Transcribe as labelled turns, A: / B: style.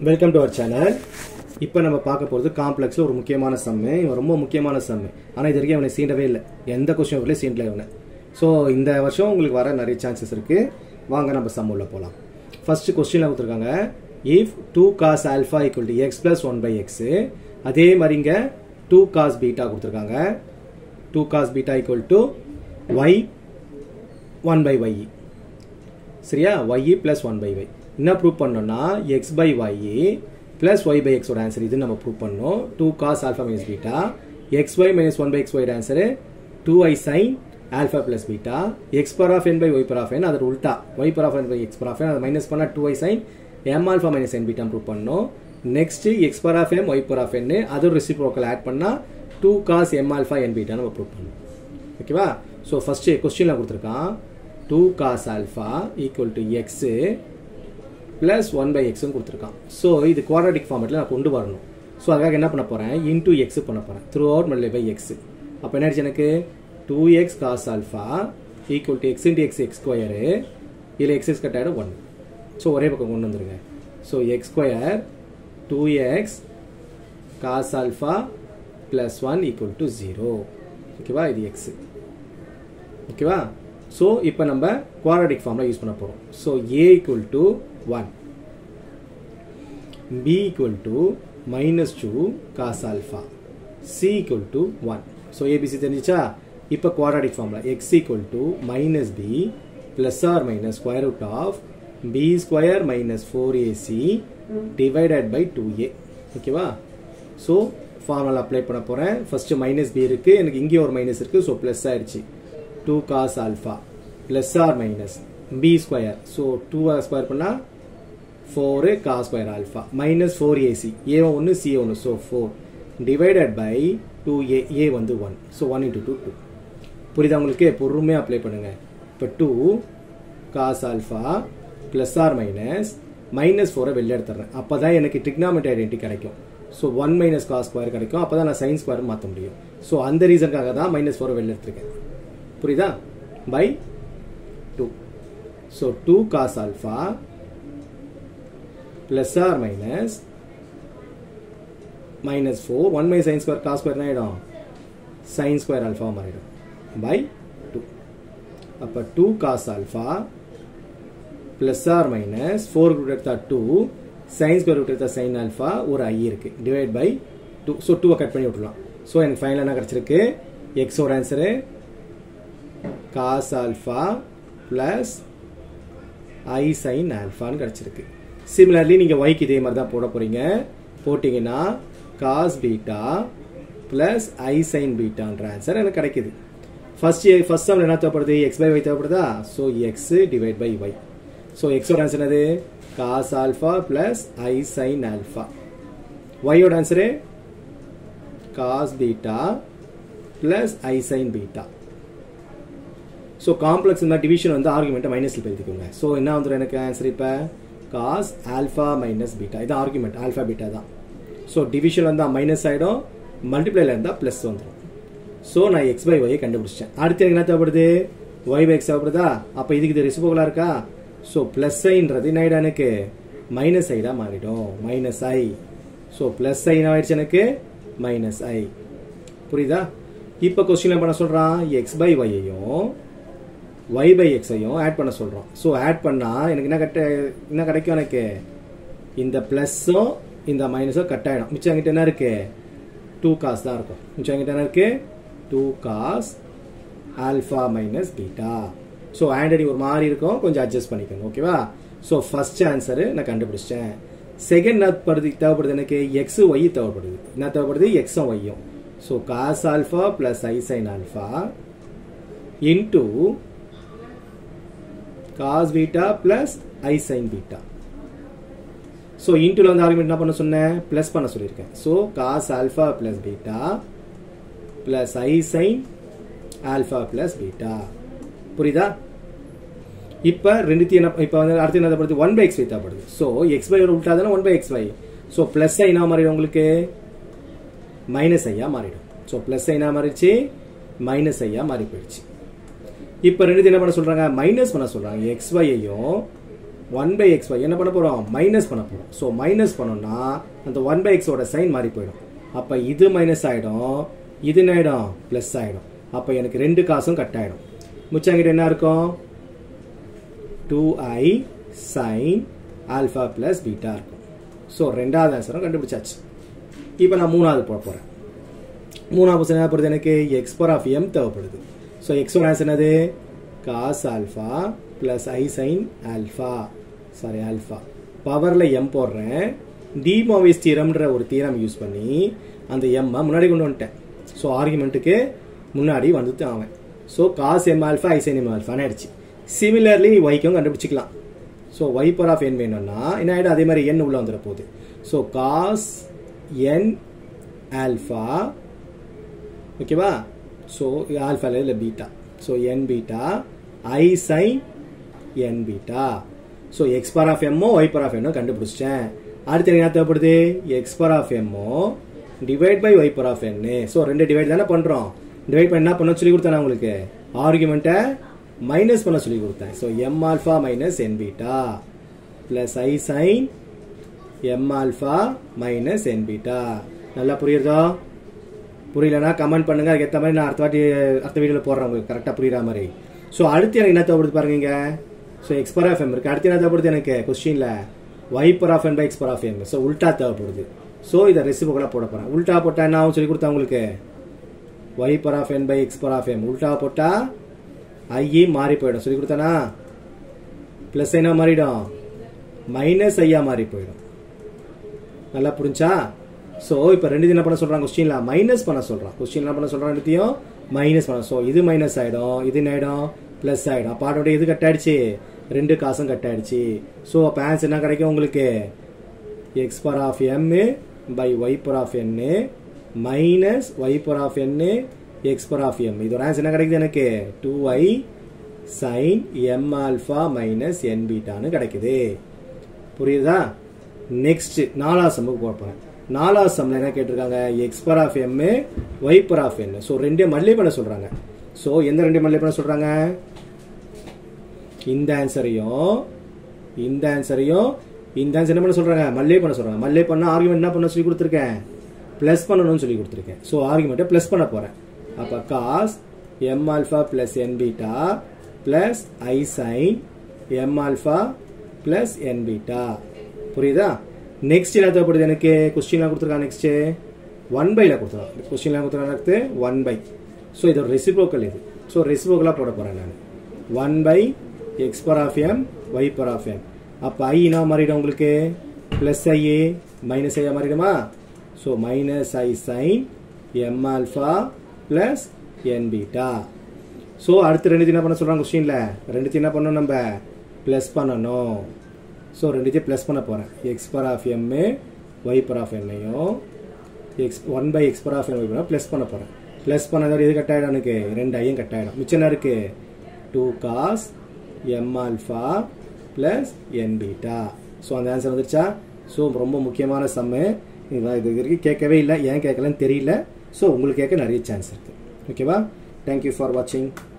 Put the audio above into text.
A: welcome to our channel இப்போ நம்ம பார்க்க போகிறது காம்ப்ளெக்ஸில் ஒரு முக்கியமான சம்மு இவன் ரொம்ப முக்கியமான சம்மு ஆனால் இது வரைக்கும் அவனை சீண்டவே இல்லை எந்த கொஸ்டின் பேப்பர்லேயும் சீண்டல இவனை ஸோ இந்த வருஷம் உங்களுக்கு வர நிறைய சான்சஸ் இருக்குது வாங்க நம்ம சம் உள்ள போகலாம் ஃபர்ஸ்ட் கொஸ்டினில் கொடுத்துருக்காங்க if two cos alpha equal to x plus one by x அதே மாதிரி இங்கே டூ காஸ் பீட்டா கொடுத்துருக்காங்க two cos beta equal to y one by y சரியா y plus one by y என்ன ப்ரூவ் பண்ணோம்னா x by y plus y by எக்ஸோட answer இது நம்ம ப்ரூவ் பண்ணோம் two cos alpha minus beta x y minus one by x ஒய்ட answer two i sine alpha plus beta x power of n by y power of n அதோட உல்டா y power of n by x power of n அதை minus பண்ணால் two i sine m alpha minus n beta prove பண்ணோம் next x power of m y power of n அதோட reciprocal add பண்ணால் two cos m alpha n beta நம்ம prove பண்ணோம் ஓகேவா so first கொஸ்டினில் கொடுத்துருக்கான் two cos alpha equal to x plus one by எக்ஸ்னு கொடுத்துருக்கான் ஸோ இது குவாட்ராட்டிக் ஃபார்மேட்டில் நான் கொண்டு வரணும் ஸோ அதுக்காக என்ன பண்ண போகிறேன் இன்டூ எக்ஸ் பண்ண போகிறேன் throughout multiply x அப்போ என்ன ஆயிடுச்சு எனக்கு two x cos alpha equal to x into x x square இதில் எக்ஸ் எக்ஸ் கட் ஆகிடும் ஒன் ஸோ ஒரே பக்கம் கொண்டு வந்துருங்க so x square two x cos alpha plus one equal to zero ஓகேவா இது எக்ஸ் ஓகேவா ஸோ இப்போ நம்ம குவாட்ராட்டிக் ஃபார்மில் யூஸ் பண்ண போகிறோம் so A equal to one B equal to minus two cos alpha C equal to one so ABC தெரிஞ்சிச்சா இப்போ குவாட்ராட்டிக் ஃபார்மில் x equal to minus B plus or minus square root of B square minus four AC divided by two A ஓகேவா so formula apply பண்ண போகிறேன் first minus B இருக்குது எனக்கு இங்கேயும் ஒரு மைனஸ் இருக்குது ஸோ ப்ளஸ் ஆயிடுச்சு two cos alpha plus or minus B square so two square பண்ணால் four cos square alpha minus four AC A ஒன்று சி ஒன்று so four divided by two A A வந்து one so one into two two புரியுதா உங்களுக்கு பொறுமையாக apply பண்ணுங்கள் இப்போ two cos alpha plus or minus minus ஃபோரை வெளில எடுத்துறேன் அப்போ தான் எனக்கு ட்ரிக்னாமெட்ரி ஐடென்டி கிடைக்கும் so one minus cos square கிடைக்கும் அப்போ தான் நான் சைன் ஸ்கொயர் மாற்ற முடியும் ஸோ அந்த ரீசனுக்காக தான் மைனஸ் ஃபோரை வெளில எடுத்துருக்கேன் புரியுதா by two so two cos alpha plus or minus minus 4 1 minus sin square cos square ஆயிடும் sin square alpha மாறிடும் by 2 அப்ப 2 cos alpha plus or minus 4 root எடுத்தா 2 sin square root எடுத்தா sin alpha ஒரு i இருக்கு divide by 2 so 2 கட் பண்ணி விட்டுலாம் so எனக்கு ஃபைனல் என்ன கிடைச்சிருக்கு x ஓட answer cos alpha plus i sin alphaன்னு கிடைச்சிருக்கு சிமிலர்லி நீங்கள் ஒய்க்கு இதே மாதிரி தான் போட போகிறீங்க போட்டிங்கன்னா cos beta plus i sine பீட்டான்ற ஆன்சர் எனக்கு கிடைக்குது ஃபர்ஸ்ட் ஃபர்ஸ்ட் சம்ல என்ன தேவைப்படுது எக்ஸ் பை ஒய் தேவைப்படுதா so x divide by y so எக்ஸோட ஆன்சர் என்னது cos alpha plus i sine alpha ஒய்யோட answer cos beta plus i sine beta so complex இந்த டிவிஷன் வந்து ஆர்குமெண்ட்டை மைனஸில் எழுதிக்கோங்க ஸோ என்ன வந்துடும் எனக்கு ஆன்சர் இப்போ காஸ் ஆல்ஃபா மைனஸ் பீட்டா இது ஆர்குமெண்ட் ஆல்ஃபா பீட்டா தான் ஸோ டிவிஷன் வந்தால் மைனஸ் ஆகிடும் மல்டிப்ளைல இருந்தால் ப்ளஸ் வந்துடும் ஸோ நான் எக்ஸ் பை ஒய்யை கண்டுபிடிச்சிட்டேன் அடுத்து எனக்கு என்ன தேவைப்படுது ஒய் பை எக்ஸ் தேவைப்படுதா அப்போ இதுக்கு இது ரெசிபோகலாக இருக்கா ஸோ ப்ளஸ் ஐன்றது என்ன ஆகிடும் எனக்கு மைனஸ் ஐடாக மாறிடும் minus i so plus i ஆயிடுச்சு எனக்கு மைனஸ் ஐ புரியுதா இப்போ கொஸ்டின் பண்ண சொல்கிறான் எக்ஸ் பை ஒய்யையும் ஒய் பை எக்ஸையும் ஆட் பண்ண சொல்கிறோம் ஸோ ஆட் பண்ணால் எனக்கு என்ன கட்ட என்ன கிடைக்கும் எனக்கு இந்த ப்ளஸ்ஸும் இந்த மைனஸும் கட் ஆகிடும் மிச்சம் என்கிட்ட என்ன இருக்கு டூ காஸ் தான் இருக்கும் மிச்சம் என்கிட்ட என்ன இருக்கு two cos alpha minus beta so ஆண்டடி ஒரு மாதிரி இருக்கும் கொஞ்சம் அட்ஜஸ்ட் பண்ணிக்கோங்க ஓகேவா ஸோ ஃபர்ஸ்ட் ஆன்சரு நான் கண்டுபிடிச்சிட்டேன் செகண்ட் என்ன படுது தேவைப்படுது எனக்கு எக்ஸ் ஒய் தேவைப்படுது என்ன தேவைப்படுது எக்ஸும் ஒய்யும் so cos alpha plus i sine alpha into cos beta plus i sine beta so இன்டூல வந்து ஆர்குமெண்ட் என்ன பண்ண சொன்னேன் பிளஸ் பண்ண சொல்லியிருக்கேன் so cos alpha plus beta plus i sine alpha plus beta புரியுதா இப்போ ரெண்டுத்தையும் என்ன இப்போ வந்து அடுத்து என்ன தேவைப்படுது ஒன் பை எக்ஸ் ஒய் தேவைப்படுது ஸோ எக்ஸ் பை ஒரு உள்டா தானே one by x y so plus i என்ன மாறிடும் உங்களுக்கு மைனஸ் ஐயா மாறிடும் ஸோ பிளஸ் ஐ என்ன மாறிடுச்சு மைனஸ் ஐயா மாறி போயிடுச்சு இப்போ ரெண்டு என்ன பண்ண சொல்றாங்க மைனஸ் பண்ண சொல்றாங்க எக்ஸ் ஒய்யையும் ஒன் பை எக்ஸ் என்ன பண்ண போகிறோம் மைனஸ் பண்ண போகிறோம் ஸோ மைனஸ் பண்ணோம்னா அந்த ஒன் பை எக்ஸோட சைன் மாறி போயிடும் அப்போ இது மைனஸ் ஆகிடும் இது என்ன ஆகிடும் ப்ளஸ் ஆகிடும் அப்போ எனக்கு ரெண்டு காசும் கட் ஆகிடும் மிச்சங்கிட்ட என்ன இருக்கும் two i sine alpha plus beta இருக்கும் ஸோ ரெண்டாவது ஆன்சரும் கண்டுபிடிச்சாச்சு இப்போ நான் மூணாவது போட போகிறேன் மூணாவது கொஸ்டின் என்ன போடுது எனக்கு எக்ஸ் பவர் ஆஃப் எம் தேவைப்படுது ஸோ எக்ஸோட ஆன்சர் என்னது cos alpha plus i sine alpha sorry alpha பவரில் எம் போடுறேன் டிமோவிஸ் தீரம்ன்ற ஒரு தீரம் யூஸ் பண்ணி அந்த எம்மை முன்னாடி கொண்டு வந்துட்டேன் ஸோ ஆர்குமெண்ட்டுக்கு முன்னாடி வந்துட்டு அவன் so cos m alpha i sine m ஆல்ஃபான்னு ஆயிடுச்சு சிமிலர்லி நீ ஒய்க்கும் கண்டுபிடிச்சிக்கலாம் so y power of n வேணும்னா என்ன ஆகிடும் அதே மாதிரி என் உள்ள வந்துட போகுது ஸோ காஸ் என் ஆல்ஃபா ஓகேவா ஸோ ஆல்ஃபா இல்லை beta so n beta i sine n beta so x power of எம்மோ ஒய் பவர் ஆஃப் எம்மோ கண்டுபிடிச்சிட்டேன் அடுத்து என்ன தேவைப்படுது எக்ஸ் பவர் ஆஃப் எம்மோ divide by y power of N so ரெண்டு டிவைட் தானே பண்ணுறோம் டிவைட் பண்ண என்ன பண்ண சொல்லி கொடுத்தேன் உங்களுக்கு ஆர்குமெண்ட்டை மைனஸ் பண்ண சொல்லி கொடுத்தேன் so m alpha minus n beta plus i sine m alpha minus n beta நல்லா புரியுறதா புரியலனா கமெண்ட் பண்ணுங்க அதுக்கேற்ற மாதிரி நான் அடுத்த வாட்டி அடுத்த வீடியோவில் போடுறேன் உங்களுக்கு கரெக்டாக புரியுற மாதிரி ஸோ அடுத்து எனக்கு என்ன தேவைப்படுது பாருங்க இங்க so x power of m இருக்கு அடுத்து என்ன தேவைப்படுது எனக்கு கொஸ்டின்ல y power of n by x power of m so உல்டா தேவைப்படுது ஸோ இதை ரெசிபுக்கலாக போட போறேன் உல்டா போட்டா என்ன ஆகும் சொல்லி கொடுத்தா உங்களுக்கு y power of n by x power of m உல்டா போட்டா ஐயே மாறி போயிடும் சொல்லி கொடுத்தானா பிளஸ் என்ன மாறிடும் மைனஸ் ஐயா மாறி போயிடும் நல்லா புரிஞ்சா ஸோ இப்போ ரெண்டு என்ன பண்ண சொல்றான் கொஸ்டின்ல மைனஸ் பண்ண சொல்றான் கொஸ்டின் என்ன பண்ண சொல்றான் ரெண்டுத்தையும் மைனஸ் பண்ண ஸோ இது மைனஸ் ஆயிடும் இது என்ன ஆயிடும் பிளஸ் ஆயிடும் அப்போ அதோட இது கட் ஆயிடுச்சு ரெண்டு காசும் கட் ஆயிடுச்சு ஸோ அப்போ ஆன்சர் என்ன கிடைக்கும் உங்களுக்கு x power of m by y power of n minus y power of n x power of m இதோட ஆன்சர் என்ன கிடைக்குது எனக்கு two i sine m alpha minus n பீட்டான்னு கிடைக்குது புரியுதா நெக்ஸ்ட் நாலாவது சம்முக்கு போக போறேன் நாலாவது சம்ல என்ன கேட்டிருக்காங்க x power of m y power of n so ரெண்டே மல்லே பண்ண சொல்றாங்க ஸோ எந்த ரெண்டே மல்லே பண்ண சொல்றாங்க இந்த ஆன்சரையும் இந்த ஆன்சரையும் இந்த ஆன்சர் என்ன பண்ண சொல்றாங்க மல்லே பண்ண சொல்றாங்க மல்லே பண்ண ஆர்குமெண்ட் என்ன பண்ண சொல்லி கொடுத்துருக்கேன் பிளஸ் பண்ணணும்னு சொல்லி கொடுத்துருக்கேன் ஸோ ஆர்குமெண்ட்டை பிளஸ் பண்ண போறேன் அப்ப cos m alpha plus n beta plus i sine m alpha plus n beta புரியுதா நெக்ஸ்ட் என்ன தேவைப்படுது எனக்கு கொஸ்டின்லாம் கொடுத்துருக்காங்க நெக்ஸ்ட் ஒன் பைல கொடுத்துருக்காங்க கொஸ்டின்லாம் கொடுத்துருக்காங்க ஒன் பை ஸோ இது ஒரு ரெசிப்ரோக்கல் இது ஸோ ரெசிப்ரோக்கலாக போட போறேன் நான் one by x power of m y power of m அப்போ ஐ என்ன மாறிடும் உங்களுக்கு பிளஸ் ஐஏ மைனஸ் ஐயா மாறிடுமா so minus i sine m alpha plus n beta so அடுத்து ரெண்டுத்தையும் என்ன பண்ண சொல்கிறாங்க கொஸ்டினில் ரெண்டுத்தையும் என்ன பண்ணணும் நம்ம ப்ளஸ் பண்ணணும் ஸோ ரெண்டுத்தையும் ப்ளஸ் பண்ண போகிறேன் x power of m y power of என்னையும் x one by x power of n y plus பண்ண போகிறேன் ப்ளஸ் பண்ணதோட எது கட் ஆகிடும் எனக்கு ரெண்டு ஐயும் கட் ஆகிடும் மிச்சம் என்ன இருக்கு two cos m alpha plus n beta so அந்த ஆன்சர் வந்துருச்சா ஸோ ரொம்ப முக்கியமான சம்மு இதுதான் இது வரைக்கும் கேட்கவே இல்லை ஏன் கேட்கலன்னு தெரியல ஸோ உங்களுக்கு கேட்க நிறைய சான்ஸ் இருக்குது ஓகேவா தேங்க்யூ ஃபார் வாட்சிங்